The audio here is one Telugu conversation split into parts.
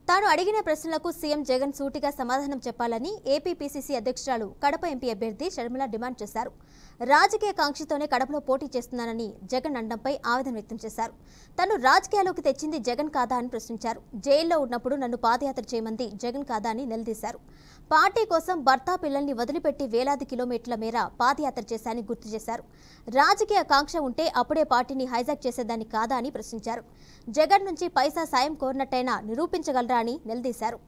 తాను అడిగిన ప్రశ్నలకు సీఎం జగన్ సూటిగా సమాధానం చెప్పాలని ఏపీ పీసీసీ అధ్యక్షురాలు కడప ఎంపీ అభ్యర్థి షర్మిల డిమాండ్ చేశారు రాజకీయ కాంక్షతోనే కడపలో పోటీ చేస్తున్నానని జగన్ అండంపై ఆవేదన వ్యక్తం చేశారు తను రాజకీయాల్లోకి తెచ్చింది జగన్ కాదా అని ప్రశ్నించారు జైల్లో ఉన్నప్పుడు నన్ను పాదయాత్ర చేయమంది జగన్ కాదా అని నిలదీశారు పార్టీ కోసం భర్త పిల్లల్ని వదిలిపెట్టి వేలాది కిలోమీటర్ల మేర పాదయాత్ర చేశానని గుర్తు చేశారు రాజకీయ కాంక్ష ఉంటే అప్పుడే పార్టీని హైజాక్ చేసేదాన్ని కాదా అని ప్రశ్నించారు జగన్ నుంచి పైసా సాయం కోరినట్టయినా నిరూపించగలరా అని నిలదీశారు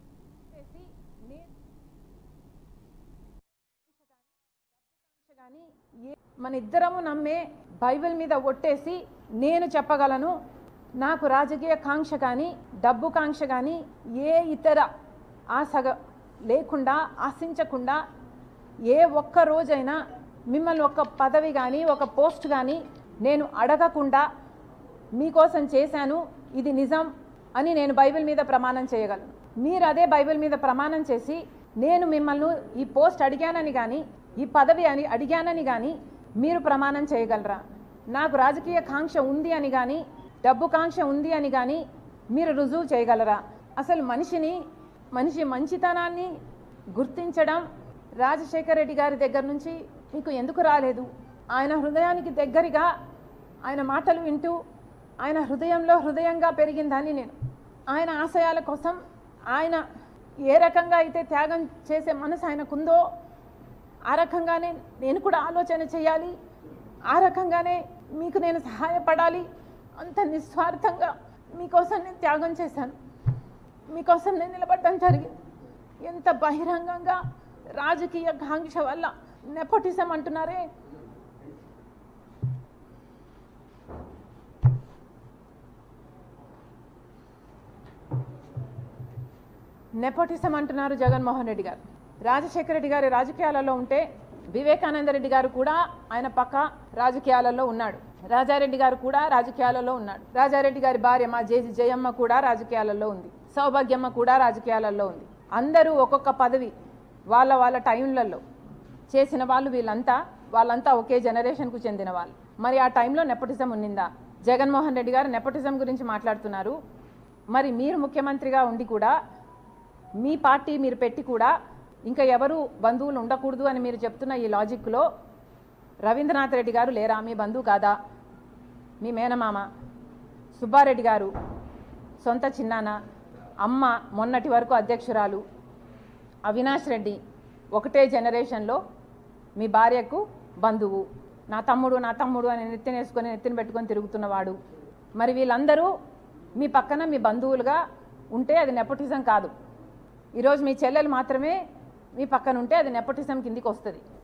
కానీ ఏ- మన ఇద్దరము నమ్మే బైబిల్ మీద ఒట్టేసి నేను చెప్పగలను నాకు రాజకీయ కాంక్ష కానీ డబ్బు కాంక్ష కానీ ఏ ఇతర ఆశగ లేకుండా ఆశించకుండా ఏ ఒక్క రోజైనా మిమ్మల్ని ఒక పదవి కానీ ఒక పోస్ట్ కానీ నేను అడగకుండా మీకోసం చేశాను ఇది నిజం అని నేను బైబిల్ మీద ప్రమాణం చేయగలను మీరు అదే బైబిల్ మీద ప్రమాణం చేసి నేను మిమ్మల్ని ఈ పోస్ట్ అడిగానని కానీ ఈ పదవి అని అడిగానని కానీ మీరు ప్రమాణం చేయగలరా నాకు రాజకీయ కాంక్ష ఉంది అని కానీ డబ్బు కాంక్ష ఉంది అని కానీ మీరు రుజువు చేయగలరా అసలు మనిషిని మనిషి మంచితనాన్ని గుర్తించడం రాజశేఖర రెడ్డి గారి దగ్గర నుంచి మీకు ఎందుకు రాలేదు ఆయన హృదయానికి దగ్గరగా ఆయన మాటలు వింటూ ఆయన హృదయంలో హృదయంగా పెరిగిందని నేను ఆయన ఆశయాల కోసం ఆయన ఏ రకంగా అయితే త్యాగం చేసే మనసు ఆయనకుందో ఆ రకంగానే నేను కూడా ఆలోచన చేయాలి ఆ రకంగానే మీకు నేను సహాయపడాలి అంత నిస్వార్థంగా మీకోసం నేను త్యాగం చేశాను మీకోసం నేను నిలబడడం జరిగింది ఎంత బహిరంగంగా రాజకీయ కాంక్ష వల్ల నెపోటిజం అంటున్నారే నెపోటిజం అంటున్నారు జగన్మోహన్ రెడ్డి గారు రాజశేఖర రెడ్డి గారి రాజకీయాలలో ఉంటే వివేకానంద రెడ్డి గారు కూడా ఆయన పక్క రాజకీయాలలో ఉన్నాడు రాజారెడ్డి గారు కూడా రాజకీయాలలో ఉన్నాడు రాజారెడ్డి గారి భార్య మా జేజి జయమ్మ కూడా రాజకీయాలలో ఉంది సౌభాగ్యమ్మ కూడా రాజకీయాలలో ఉంది అందరూ ఒక్కొక్క పదవి వాళ్ళ వాళ్ళ టైంలలో చేసిన వాళ్ళు వీళ్ళంతా వాళ్ళంతా ఒకే జనరేషన్కు చెందిన వాళ్ళు మరి ఆ టైంలో నెపోటిజం ఉన్నిందా జగన్మోహన్ రెడ్డి గారు నెపోటిజం గురించి మాట్లాడుతున్నారు మరి మీరు ముఖ్యమంత్రిగా ఉండి కూడా మీ పార్టీ మీరు పెట్టి కూడా ఇంకా ఎవరు బంధువులు ఉండకూడదు అని మీరు చెప్తున్న ఈ లాజిక్లో రవీంద్రనాథ్ రెడ్డి గారు లేరా మీ బంధువు కాదా మీ మేనమామ సుబ్బారెడ్డి గారు సొంత చిన్నాన్న అమ్మ మొన్నటి వరకు అధ్యక్షురాలు అవినాష్ రెడ్డి ఒకటే జనరేషన్లో మీ భార్యకు బంధువు నా తమ్ముడు నా తమ్ముడు అని నెత్తినేసుకొని నెత్తిన పెట్టుకొని తిరుగుతున్నవాడు మరి వీళ్ళందరూ మీ పక్కన మీ బంధువులుగా ఉంటే అది నెపోటిజం కాదు ఈరోజు మీ చెల్లెలు మాత్రమే మీ పక్కన ఉంటే అది నెపోటిజం కిందికి వస్తుంది